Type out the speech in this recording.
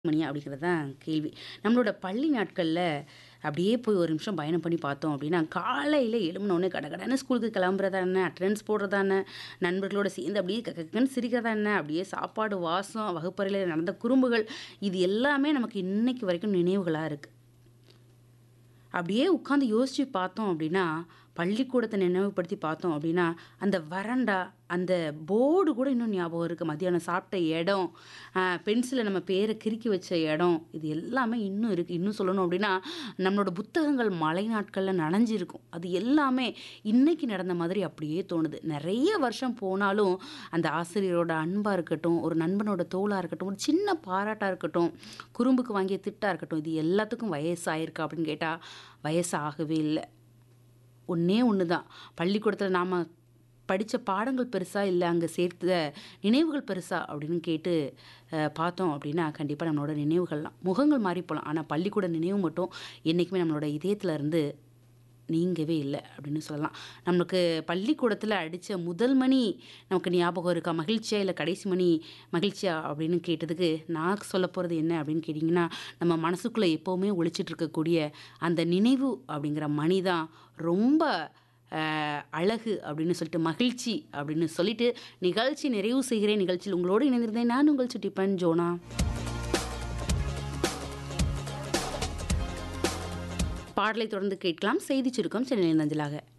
மணி அப்படிங்கிறது தான் கேள்வி. நம்மளோட பள்ளி நாட்கள்ல அப்படியே போய் ஒரு நிமிஷம் பயணம் பண்ணி பார்த்தோம் அப்படின்னா, காலையில எழும்புனோனே கடகடன்னு ஸ்கூலுக்கு கிளம்புறதா என்ன, அட்டெண்டன்ஸ் போடுறதா என்ன, நண்பர்களோட சேர்ந்து அப்படியே கக்க கக்கன்னு சிரிக்கிறதா என்ன, அப்படியே சாப்பாடு வாசம், வகுப்பறையில நடந்த குறும்புகள், இது எல்லாமே நமக்கு இன்னைக்கு வரைக்கும் நினைவுகளா இருக்கு. அப்படியே உட்காந்து யோசிச்சு பார்த்தோம் அப்படின்னா, பள்ளிக்கூடத்த நினைவுபடுத்தி பார்த்தோம் அப்படின்னா, அந்த வராண்டா, அந்த போர்டு கூட இன்னும் ஞாபகம் இருக்கு. மத்தியானம் சாப்பிட்ட இடம், அ பென்சில்ல நம்ம பேர கிறுக்கி வச்ச இடம், இது எல்லாமே இன்னும் இருக்கு. இன்னும் சொல்லணும் அப்படின்னா, நம்மளோட புத்தகங்கள் மழை நாட்கள்ல நனைஞ்சிருக்கும். அது எல்லாமே இன்னைக்கு நடந்த மாதிரி அப்படியே தோணுது. நெறைய வருஷம் போனாலும், அந்த ஆசிரியரோட அன்பா இருக்கட்டும், ஒரு நண்பனோட தோளா இருக்கட்டும், ஒரு சின்ன பாராட்டா இருக்கட்டும், குறும்புக்கு வாங்கிய திட்டா இருக்கட்டும், இது எல்லாத்துக்கும் வயசாயிருக்கா அப்படின்னு கேட்டா, வயசு ஆகவே இல்ல. ஒண்ணே ஒண்ணு தான். பள்ளிக்கூடத்துல நாம படிச்ச பாடங்கள் பெருசா, இல்ல அங்க சேர்த்த நினைவுகள் பெருசா அப்படின்னு கேட்டு அ பார்த்தோம் அப்படின்னா, கண்டிப்பா நம்மளோட நினைவுகள்லாம் முகங்கள் மாறி போலாம். ஆனா பள்ளிக்கூட நினைவு மட்டும் என்னைக்குமே நம்மளோட இதயத்துல இருந்து நீங்கவே இல்ல அப்படின்னு சொல்லலாம். நமக்கு பள்ளிக்கூடத்துல அடிச்ச முதல் மணி நமக்கு ஞாபகம் இருக்கா? மகிழ்ச்சியா இல்ல கடைசி மணி மகிழ்ச்சியா? அப்படின்னு கேட்டதுக்கு, நான் சொல்லப் போறது என்ன அப்படின்னு கேட்டீங்கன்னா, நம்ம மனசுக்குள்ள எப்பவுமே ஒலிச்சிட்டு இருக்கக்கூடிய அந்த நினைவு அப்படிங்கிற மணி தான் ரொம்ப அ அழகு அப்படின்னு சொல்லிட்டு, மகிழ்ச்சி அப்படின்னு சொல்லிட்டு, நிகழ்ச்சி நிறைவு செய்கிறேன். நிகழ்ச்சியில் உங்களோடு இணைந்திருந்தேன். நான் உங்கள் சுட்டிப்பன் ஜோனா. பாடலை தொடர்ந்து கேட்கலாம். செய்திச் சுருக்கம் சென்னையிலிருந்து அஞ்சலாக.